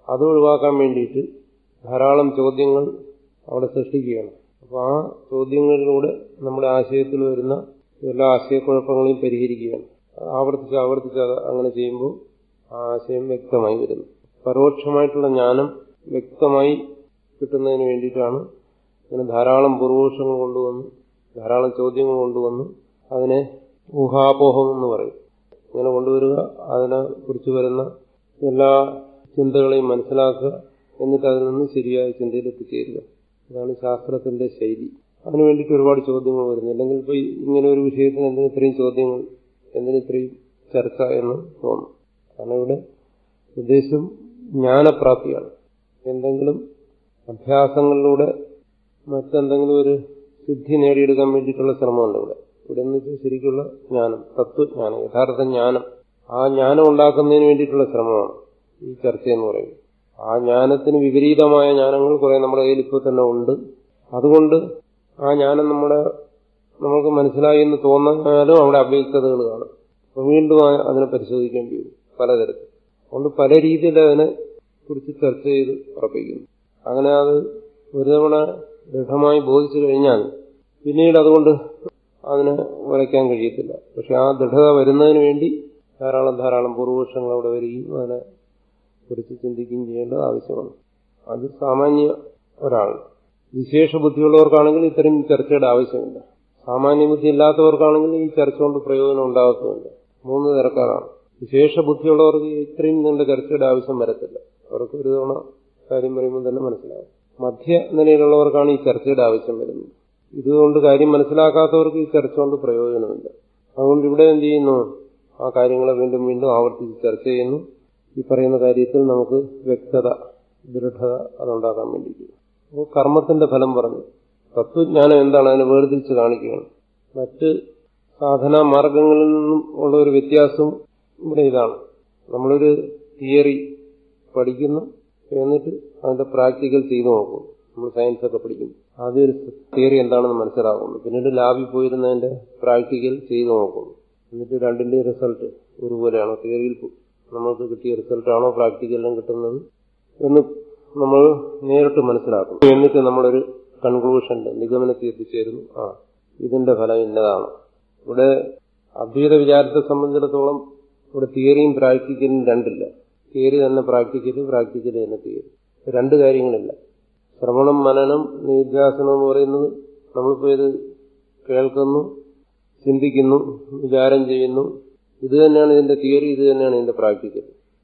അത് ഒഴിവാക്കാൻ വേണ്ടിയിട്ട് ധാരാളം ചോദ്യങ്ങൾ അവിടെ സൃഷ്ടിക്കുകയാണ് അപ്പോൾ ആ ചോദ്യങ്ങളിലൂടെ നമ്മുടെ ആശയത്തിൽ വരുന്ന എല്ലാ ആശയക്കുഴപ്പങ്ങളെയും പരിഹരിക്കുകയാണ് ആവർത്തിച്ച് ആവർത്തിച്ച് അത് അങ്ങനെ ചെയ്യുമ്പോൾ ആ ആശയം വ്യക്തമായി വരുന്നു പരോക്ഷമായിട്ടുള്ള ജ്ഞാനം വ്യക്തമായി കിട്ടുന്നതിന് വേണ്ടിയിട്ടാണ് ഇങ്ങനെ ധാരാളം പൂർവോഷങ്ങൾ കൊണ്ടുവന്ന് ധാരാളം ചോദ്യങ്ങൾ കൊണ്ടുവന്ന് അതിനെ ഊഹാപോഹം എന്ന് പറയും ഇങ്ങനെ കൊണ്ടുവരിക അതിനെ കുറിച്ച് വരുന്ന എല്ലാ ചിന്തകളെയും മനസ്സിലാക്കുക എന്നിട്ട് അതിൽ നിന്ന് ശരിയായ ചിന്തയിൽ എത്തിച്ചേരുക ഇതാണ് ശാസ്ത്രത്തിന്റെ ശൈലി അതിനു വേണ്ടിയിട്ട് ഒരുപാട് ചോദ്യങ്ങൾ വരുന്നു അല്ലെങ്കിൽ ഇപ്പോൾ ഇങ്ങനെ ഒരു വിഷയത്തിന് എന്തിനു ഇത്രയും ചോദ്യങ്ങൾ എന്തിനു ഇത്രയും ചർച്ച എന്ന് തോന്നും കാരണം ഇവിടെ ഉദ്ദേശം ജ്ഞാനപ്രാപ്തിയാണ് എന്തെങ്കിലും അഭ്യാസങ്ങളിലൂടെ മറ്റെന്തെങ്കിലും ഒരു സിദ്ധി നേടിയെടുക്കാൻ വേണ്ടിയിട്ടുള്ള ശ്രമമുണ്ട് ഇവിടെ ഇവിടെ എന്ന് വെച്ചാൽ ശരിക്കുള്ള ജ്ഞാനം തത്വജ്ഞാനം യഥാർത്ഥ ജ്ഞാനം ആ ജ്ഞാനം ഉണ്ടാക്കുന്നതിന് വേണ്ടിയിട്ടുള്ള ശ്രമമാണ് ഈ ചർച്ച എന്ന് പറയുന്നത് ആ ജ്ഞാനത്തിന് വിപരീതമായ ജ്ഞാനങ്ങൾ കുറെ നമ്മുടെ കയ്യിൽ ഇപ്പോൾ തന്നെ ഉണ്ട് അതുകൊണ്ട് ആ ജ്ഞാനം നമ്മുടെ നമുക്ക് മനസ്സിലായി എന്ന് തോന്നാലും അവിടെ അവ്യക്തതകൾ കാണും അപ്പൊ വീണ്ടും അതിനെ പരിശോധിക്കേണ്ടി വരും പലതരത്തിൽ അതുകൊണ്ട് പല രീതിയിൽ അതിനെ കുറിച്ച് ചർച്ച ചെയ്ത് ഉറപ്പിക്കുന്നു അങ്ങനെ അത് ഒരു തവണ ദൃഢമായി ബോധിച്ചു കഴിഞ്ഞാൽ പിന്നീട് അതുകൊണ്ട് അതിനെ ഉറയ്ക്കാൻ കഴിയത്തില്ല പക്ഷെ ആ ദൃഢത വരുന്നതിന് വേണ്ടി ധാരാളം ധാരാളം പൂർവപക്ഷങ്ങൾ അവിടെ വരികയും അതിനെ കുറിച്ച് ചിന്തിക്കുകയും ചെയ്യേണ്ടത് ആവശ്യമാണ് അത് സാമാന്യ ഒരാൾ വിശേഷ ബുദ്ധിയുള്ളവർക്കാണെങ്കിൽ ഇത്തരം ചർച്ചയുടെ ആവശ്യമില്ല സാമാന്യ ബുദ്ധി ഇല്ലാത്തവർക്കാണെങ്കിൽ ഈ ചർച്ച കൊണ്ട് പ്രയോജനം ഉണ്ടാകത്തുമില്ല മൂന്ന് തരക്കാരാണ് വിശേഷ ബുദ്ധിയുള്ളവർക്ക് ഇത്രയും നീണ്ട ചർച്ചയുടെ ആവശ്യം വരത്തില്ല അവർക്ക് ഒരു തവണ കാര്യം പറയുമ്പോൾ തന്നെ മനസ്സിലാവും മധ്യ നിലയിലുള്ളവർക്കാണ് ഈ ചർച്ചയുടെ ആവശ്യം വരുന്നത് ഇതുകൊണ്ട് കാര്യം മനസ്സിലാക്കാത്തവർക്ക് ഈ ചർച്ച കൊണ്ട് പ്രയോജനമില്ല അതുകൊണ്ട് ഇവിടെ എന്ത് ചെയ്യുന്നു ആ കാര്യങ്ങളെ വീണ്ടും വീണ്ടും ആവർത്തിച്ച് ചർച്ച ചെയ്യുന്നു ഈ പറയുന്ന കാര്യത്തിൽ നമുക്ക് വ്യക്തത ദൃഢത അതുണ്ടാക്കാൻ വേണ്ടിയിട്ട് അപ്പോൾ കർമ്മത്തിന്റെ ഫലം പറഞ്ഞു തത്വജ്ഞാനം എന്താണ് അതിനെ വേർതിരിച്ച് കാണിക്കുകയാണ് മറ്റ് സാധനാ മാർഗങ്ങളിൽ നിന്നും ഉള്ള ഒരു വ്യത്യാസം ഇവിടെ ഇതാണ് നമ്മളൊരു തിയറി പഠിക്കുന്നു എന്നിട്ട് അതിന്റെ പ്രാക്ടിക്കൽ ചെയ്തു നോക്കും നമ്മൾ സയൻസ് ഒക്കെ പഠിക്കും ആദ്യം ഒരു തിയറി എന്താണെന്ന് മനസ്സിലാക്കുന്നു പിന്നീട് ലാബിൽ പോയിരുന്നതിന്റെ പ്രാക്ടിക്കൽ ചെയ്തു നോക്കുന്നു എന്നിട്ട് രണ്ടിന്റെ റിസൾട്ട് ഒരുപോലെയാണോ തിയറിയിൽ നമ്മൾക്ക് കിട്ടിയ റിസൾട്ടാണോ പ്രാക്ടിക്കലിലും കിട്ടുന്നത് എന്ന് നമ്മൾ നേരിട്ട് മനസ്സിലാക്കും എന്നിട്ട് നമ്മളൊരു കൺക്ലൂഷന്റെ നിഗമനത്തിൽ എത്തിച്ചേരുന്നു ആ ഇതിന്റെ ഫലം ഇന്നതാണ് ഇവിടെ അദ്വൈത വിചാരത്തെ സംബന്ധിച്ചിടത്തോളം ഇവിടെ തിയറിയും പ്രാക്ടിക്കലും രണ്ടില്ല തിയറി തന്നെ പ്രാക്ടിക്കല് പ്രാക്ടിക്കല് തന്നെ തിയറി രണ്ട് കാര്യങ്ങളില്ല ശ്രവണം മനനം നിധ്യാസനം എന്ന് പറയുന്നത് നമ്മളിപ്പോ ഇത് കേൾക്കുന്നു ചിന്തിക്കുന്നു വിചാരം ചെയ്യുന്നു ഇത് തന്നെയാണ് ഇതിന്റെ തിയറി ഇത് തന്നെയാണ് ഇതിന്റെ പ്രാക്ടിക്കൽ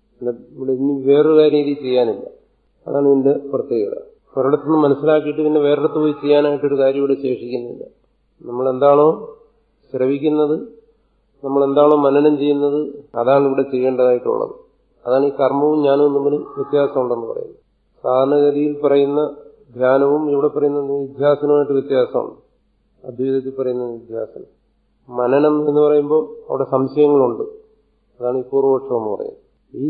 ഇവിടെ ഇനി വേറൊരു കാര്യം ഇത് ചെയ്യാനില്ല അതാണ് ഇതിന്റെ പ്രത്യേകത ഒരിടത്തുനിന്ന് മനസ്സിലാക്കിയിട്ട് പിന്നെ വേറൊരിടത്ത് പോയി ചെയ്യാനായിട്ടൊരു കാര്യം ഇവിടെ ശേഷിക്കുന്നില്ല നമ്മൾ എന്താണോ ശ്രവിക്കുന്നത് നമ്മൾ എന്താണോ മനനം ചെയ്യുന്നത് അതാണ് ഇവിടെ ചെയ്യേണ്ടതായിട്ടുള്ളത് അതാണ് ഈ കർമ്മവും ജ്ഞാനവും തമ്മിൽ വ്യത്യാസമുണ്ടെന്ന് പറയുന്നത് സാധാരണഗതിയിൽ പറയുന്ന ധ്യാനവും ഇവിടെ പറയുന്ന നിധ്യാസനവുമായിട്ട് വ്യത്യാസമാണ് അദ്വൈതത്തിൽ പറയുന്ന നിധ്യാസനം മനനം എന്ന് പറയുമ്പോൾ അവിടെ സംശയങ്ങളുണ്ട് അതാണ് ഈ പൂർവപക്ഷം എന്ന് പറയുന്നത് ഈ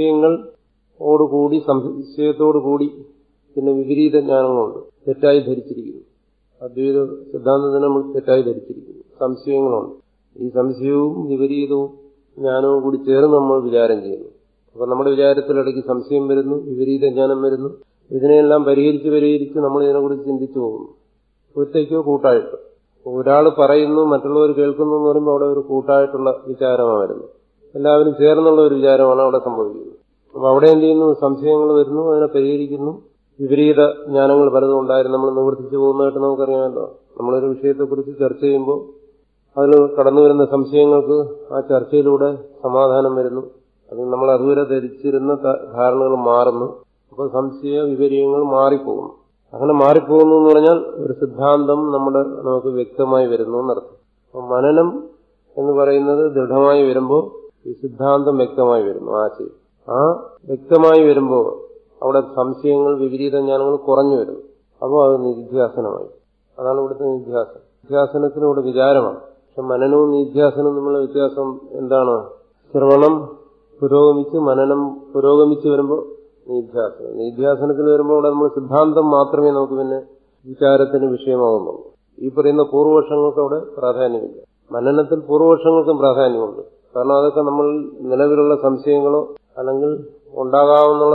സംശയങ്ങളോടുകൂടി സംശയത്തോടുകൂടി പിന്നെ വിപരീത ജ്ഞാനങ്ങളുണ്ട് തെറ്റായി ധരിച്ചിരിക്കുന്നു അദ്വൈത സിദ്ധാന്തത്തിന് നമ്മൾ തെറ്റായി ധരിച്ചിരിക്കുന്നു സംശയങ്ങളുണ്ട് ഈ സംശയവും വിപരീതവും ജ്ഞാനവും കൂടി ചേർന്ന് നമ്മൾ വിചാരം ചെയ്യുന്നു അപ്പൊ നമ്മുടെ വിചാരത്തിലിടയ്ക്ക് സംശയം വരുന്നു വിപരീത ജ്ഞാനം വരുന്നു ഇതിനെല്ലാം പരിഹരിച്ച് പരിഹരിച്ച് നമ്മൾ ഇതിനെക്കുറിച്ച് ചിന്തിച്ചു പോകുന്നു ഒറ്റയ്ക്കോ കൂട്ടായിട്ടോ ഒരാൾ പറയുന്നു മറ്റുള്ളവർ കേൾക്കുന്നു എന്ന് പറയുമ്പോൾ അവിടെ ഒരു കൂട്ടായിട്ടുള്ള വിചാരമാണ് വരുന്നത് എല്ലാവരും ചേർന്നുള്ള ഒരു വിചാരമാണ് അവിടെ സംഭവിക്കുന്നത് അപ്പൊ അവിടെ എന്ത് ചെയ്യുന്നു സംശയങ്ങൾ വരുന്നു അതിനെ പരിഹരിക്കുന്നു വിപരീത ജ്ഞാനങ്ങൾ പലതും ഉണ്ടായിരുന്നു നമ്മൾ നിവർത്തിച്ചു പോകുന്നതായിട്ട് നമുക്കറിയാമല്ലോ നമ്മളൊരു വിഷയത്തെക്കുറിച്ച് ചർച്ച ചെയ്യുമ്പോൾ അതിൽ കടന്നു വരുന്ന സംശയങ്ങൾക്ക് ആ ചർച്ചയിലൂടെ സമാധാനം വരുന്നു അത് നമ്മൾ അതുവരെ ധരിച്ചിരുന്ന ധാരണകൾ മാറുന്നു അപ്പോൾ സംശയ വിപര്യങ്ങൾ മാറിപ്പോകുന്നു അങ്ങനെ മാറിപ്പോകുന്നു എന്ന് പറഞ്ഞാൽ ഒരു സിദ്ധാന്തം നമ്മുടെ നമുക്ക് വ്യക്തമായി വരുന്നു എന്നർത്ഥം അപ്പൊ മനനം എന്ന് പറയുന്നത് ദൃഢമായി വരുമ്പോൾ ഈ സിദ്ധാന്തം വ്യക്തമായി വരുന്നു ആശയം ആ വ്യക്തമായി വരുമ്പോൾ അവിടെ സംശയങ്ങൾ വിപരീത ജ്ഞാനങ്ങൾ കുറഞ്ഞു വരുന്നു അപ്പോൾ അത് നിധ്യാസനമായി അതാണ് ഇവിടുത്തെ നിധ്യാസനം നിധ്യാസനത്തിനൂടെ വിചാരമാണ് പക്ഷെ മനനവും നിധ്യാസനവും തമ്മിലുള്ള വ്യത്യാസം എന്താണ് ശ്രവണം പുരോഗമിച്ച് മനനം പുരോഗമിച്ച് വരുമ്പോൾ നിധ്യാസനം നിധ്യാസനത്തിൽ വരുമ്പോൾ അവിടെ നമ്മൾ സിദ്ധാന്തം മാത്രമേ നമുക്ക് പിന്നെ വിചാരത്തിന് വിഷയമാകുന്നുള്ളൂ ഈ പറയുന്ന പൂർവപക്ഷങ്ങൾക്ക് അവിടെ പ്രാധാന്യമില്ല മനനത്തിൽ പൂർവപക്ഷങ്ങൾക്കും പ്രാധാന്യമുണ്ട് കാരണം അതൊക്കെ നമ്മൾ നിലവിലുള്ള സംശയങ്ങളോ അല്ലെങ്കിൽ ഉണ്ടാകാവുന്ന